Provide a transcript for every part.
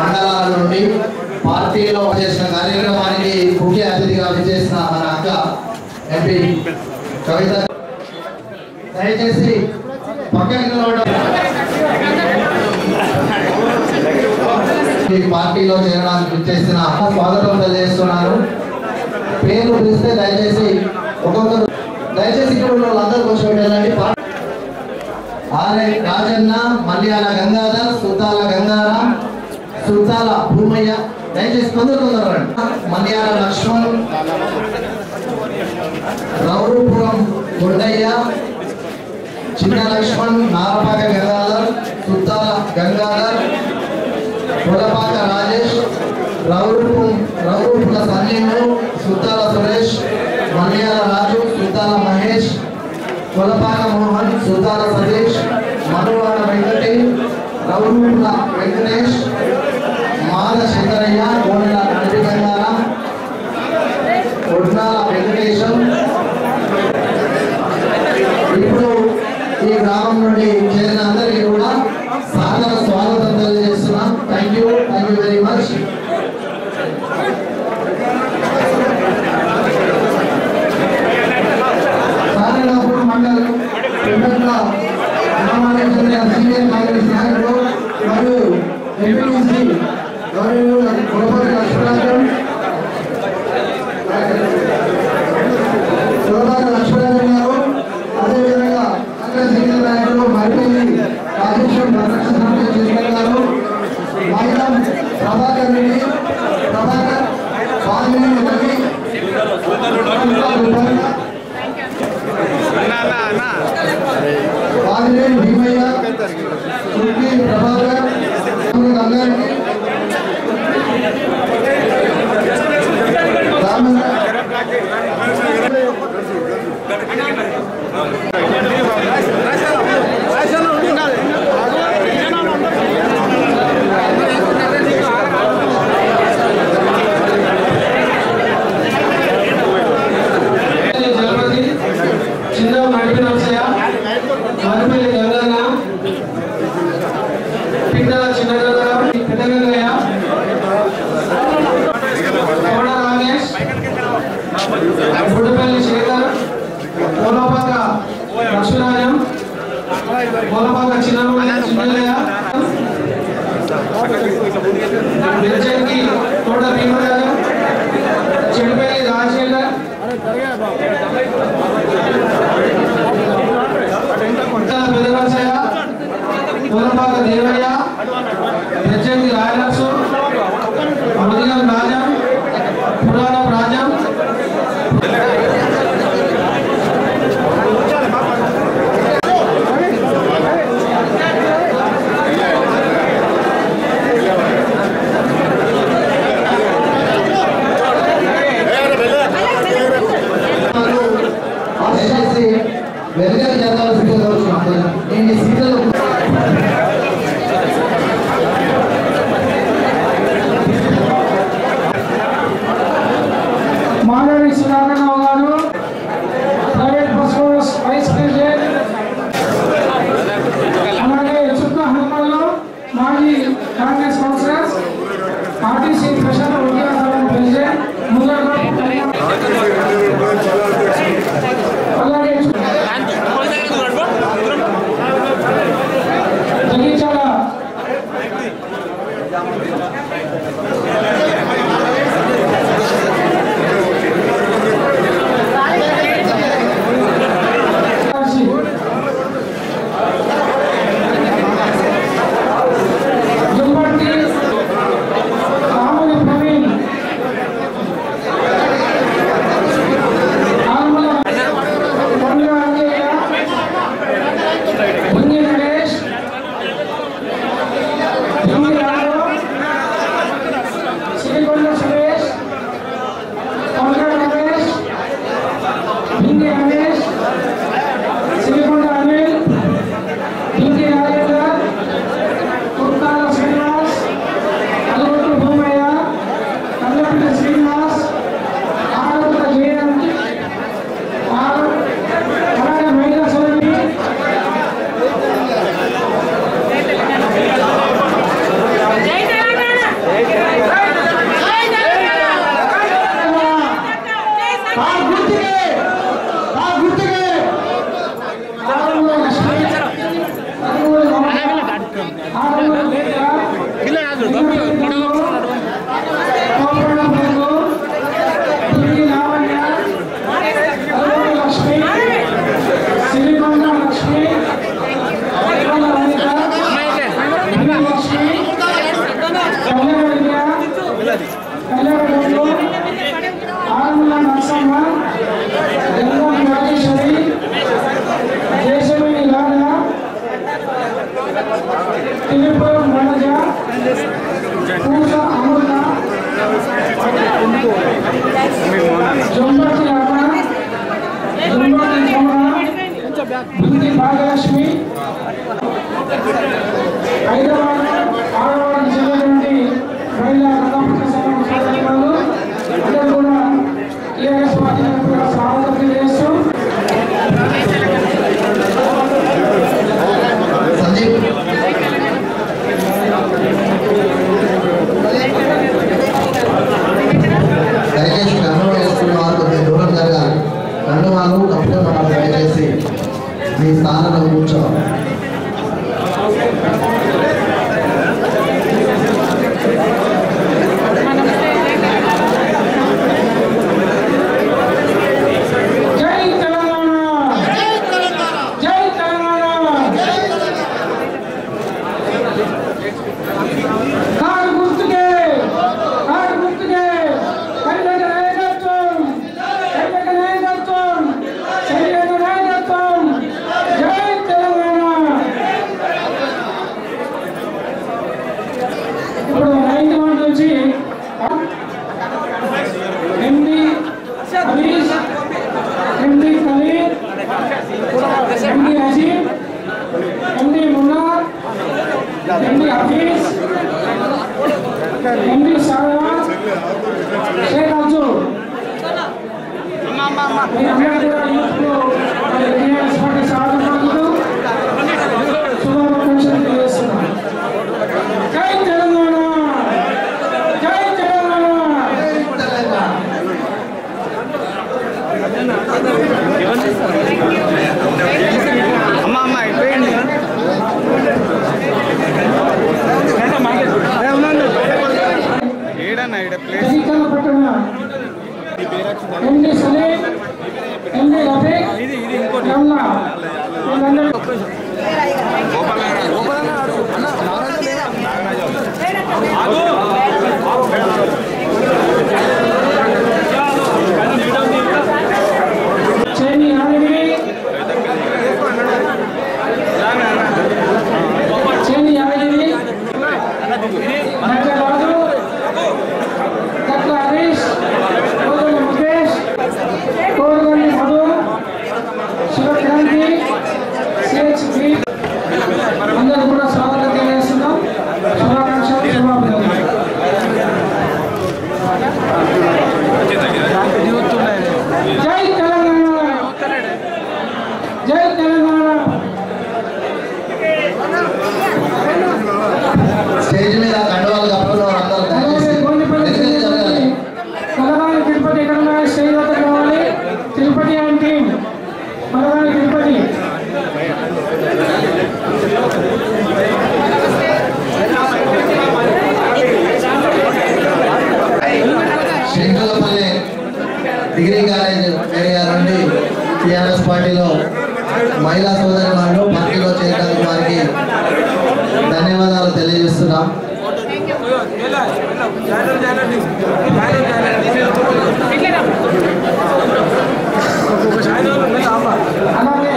మండలాల నుండి పార్టీలో చేసిన కార్యక్రమానికి ముఖ్య అతిథిగా విచ్చేసిన మన అక్క ఎంపీ కవిత దయచేసి పక్కకి నిలబడడం ఈ పార్టీలో చేరడానికి విచ్చేసిన స్వాగతం తెలియజేస్తున్నారు పేర్లు పిలిస్తే దయచేసి ఒక్కొక్కరు దయచేసి ఇక్కడ ఉన్న వాళ్ళందరూ కూర్చోబెట్టాలండి పా- ఆర్ఐ రాజన్న మల్యాల గంగాధర్ సుతాల గంగారాం సుతాల భూమయ్య దయచేసి తొందర తొందర రండి. మల్యాల లక్ష్మణ్ రౌరుపురం కొండయ్య చిన్న లక్ష్మణ్ నారపాక గంగాధర్ సుతాల గంగాధర్ పొలపాక రాజేష్ రౌరుపు రౌరుపుల సంజీవులు సుతాల సురేష్ మల్యాల రాజు సుతాల మహేష్ కొలపాక మోహన్ సుతాల సతీష్ మనువాడ వెంకటి రౌరుపుల వెంకటేష్ మాల శంకరయ్య కోనెల నడిపి గంగారాం ఒడ్నాల వెంకటేశం ఇప్పుడు ఈ గ్రామం నుండి చేరిన అందరికీ కూడా సాదర స్వాగతం తెలియజేస్తున్నాం thank you thank you very much Sarangapur మండలం పెద్దల గ్రామానికి చెందిన సీనియర్ కాంగ్రెస్ నాయకులు మరియు ఎంపీటీసీ గౌరవ గొప్పటి లక్ష్మీరాజం సురభాగ లక్ష్మీరాజన్ గారు అదేవిధంగా కాంగ్రెస్ సీనియర్ నాయకులు మరిపల్లి రాజేశ్వరం ప్రత్యక్ష సమితి చైర్మన్ గారు మైదాం ప్రభాకర్ రెడ్డి ప్రభాకర్ వాల్మీకి రవి వాదినేని భీమయ్య సుర్కి ప్రభాకర్ గంగారెడ్డి రామన్న జగపతి చిన్న నడిపి నరసయ్య మరిపల్లి గంగన్న పిట్టల చిన్న గంగ పెద్ద గంగయ్య కోడ రాజేష్ గుడిపల్లి శేఖర్ పోలపాక లక్ష్మీరాజం పోలపాక చిన్న చిన్నయ్య నిర్జన్కి కోట భీమరాజం చెడిపల్లి రాజశేఖర్ కొట్టాల పెదవలసయ్య పూలపాక దేవయ్య ప్రత్యేకి రాయలక్సు ముదిగం రాజం పురాణం రాజం దయచేసి వెలుగని జరగాల్సింది కోరుతున్నాను నేను ఈ సీట్లలో మాధవి సుధాకరరావు గారు ప్రైవేట్ బస్ కోర్స్ వైస్ ప్రెసిడెంట్ అలాగే చుక్క హనుమల్లో మాజీ కాంగ్రెస్ కౌన్సిలర్స్ ఆర్టీసీ స్పెషల్ ఉద్యోగ ప్రెసిడెంట్ ముల్లర్రావు అలాగే జగిత్యాల కార్యదర్శి దుర్మట్టి రాముని ప్రవీణ్ ఆరుమల కొండ అంజయ్య భంగి నరేష్ భంగి రాఘవ్ ఆరుమల నరసమ్మ గంగం రాజేశ్వరి దేశమణి రాధా తిరుపురం వనజ పూస అమృత జొంబటి రామ జొంబటి కమల బుద్ధి భాగ్యలక్ష్మి హైదరాబాద్ ఆడవాళ్ళకి చెందినటువంటి మహిళా కథాపత్ర సంఘం సోదరులు అందరూ కూడా టీఆర్ఎస్ పార్టీ తరఫున స్వాగతం తెలియజేస్తూ సందీప్ దయచేసి కండువా వేసుకున్న వారు కొద్దిగా దూరం జరగాలి కండువాలు కప్పుకున్న దయచేసి మీ స్థానంలో కూర్చోవాలి జై తెలంగాణ జై తెలంగాణ కారు గుర్తుకే కారు గుర్తుకే కన్నడ నాయకత్వం కన్నడ నాయకత్వం సైనిక నాయకత్వం జై తెలంగాణ ఇప్పుడు నైన్త్ వన్ నుంచి ఎండి హరీష్ ఎండి కలీర్ ఎండి అజీమ్ ఎండి మున్నార్ ఎండి హఫీజ్ ఎండి సారవాన్ షేక్ అర్జున్ మీ అందరూ కూడా యూత్లో మరి టీఆర్ఎస్ పార్టీ సాధకులు శుభాకాంక్షలు తెలియజేస్తున్నాను జై తెలంగాణ జై తెలంగాణ అమ్మ అమ్మ అయిపోయింది ఏడన్నా ఈడ ప్లేస్ ఎన్నికల పట్టణ ఎండి సలీం ఎండి రఫీక్ రమణ వీళ్ళందరూ చేని యాదగిరి చేని యాదగిరి దగ్గర రాజు దక్క హరీష్ కోదల్లి ముఖేష్ కోరగల్లి మధు శివక్రాంతి సిహెచ్ బి అందరూ కూడా స్వాగతం తెలియజేస్తున్నాం శుభాకాంక్షలు శుభాభినందనలు జై తెలంగాణ జై తెలంగాణ స్టేజ్ మీద కండువాలు కప్పుకున్న వారందరూ అలాగే దయచేసి గోండిపల్లి వెనక్కి జరగాలి మలబారి తిరుపతి ఎక్కడ ఉన్నాయి స్టేజ్ వద్ద కావాలి Tirupati and team Malabari Tirupati Shankalapalli degree college area నుండి టీఆర్ఎస్ పార్టీలో మహిళా సోదరులను పార్టీలో చేరినందుకు వారికి ధన్యవాదాలు తెలియజేస్తున్నాం అలాగే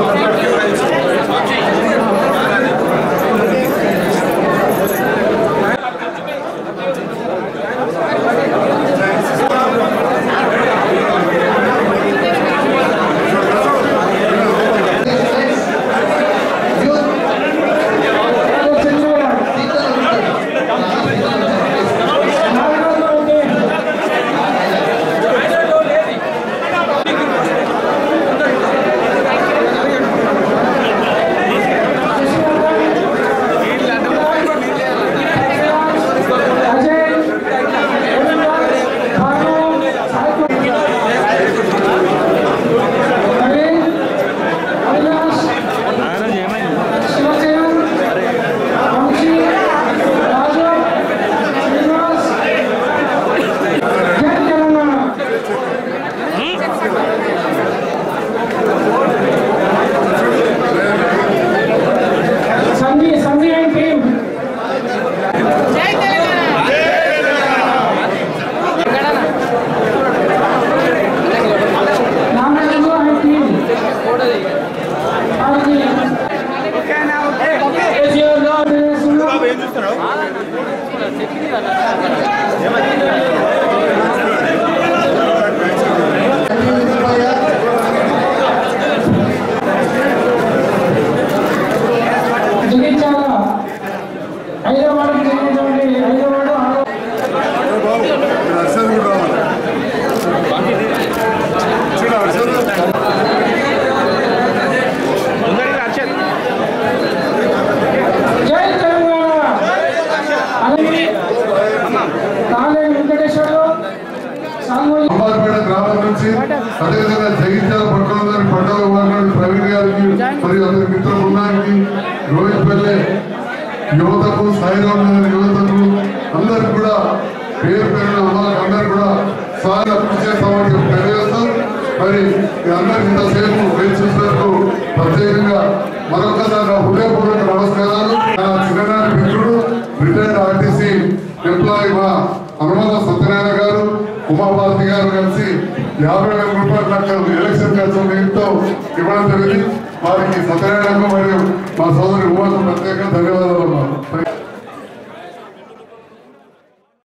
అలాగే చంద్రబాబు నారాయణరావు రెడ్డి జగించాల ఐదో వార్డుకు చెందినటువంటి ఐదో వార్డు ఆరో అర్షద్ కూడా రావాలి చూడ అర్షద్ జై తెలంగాణ అలాగే కాలే వెంకటేశ్వరరావు సాంగోజీ అంబార్పేట గ్రామం నుంచి అదేవిధంగా జగిత్యాల పట్టణంలోని పండుగ విభాగానికి ప్రవీణ్ గారికి మరియు అతని మిత్ర బృందానికి రోహిత్ పెళ్ళే యువతకు సాయిరామ్ నగర్ యువతకు అందరికి కూడా పేరు పేరున అమ్మాలకు అందరికి కూడా సార్ అప్పు చేస్తామని చెప్పి తెలియజేస్తాం మరి మీ అందరికి ఇంతసేపు వేచి చూసినందుకు ప్రత్యేకంగా మరొకసారి నా హృదయపూర్వక నమస్కారాలు నా చిన్ననాటి మిత్రుడు రిటైర్డ్ ఆర్టీసీ ఎంప్లాయీ మా హనుమాన సత్యనారాయణ గారు ఉమాభారతి గారు కలిసి యాభై వేల రూపాయల లెక్కలు ఎలక్షన్ ఖర్చు నిమిత్తం ఇవ్వడం జరిగింది వారికి సత్యనారాయణకు మరియు మా సోదరి ఉమాకు ప్రత్యేకంగా ధన్యవాదాలు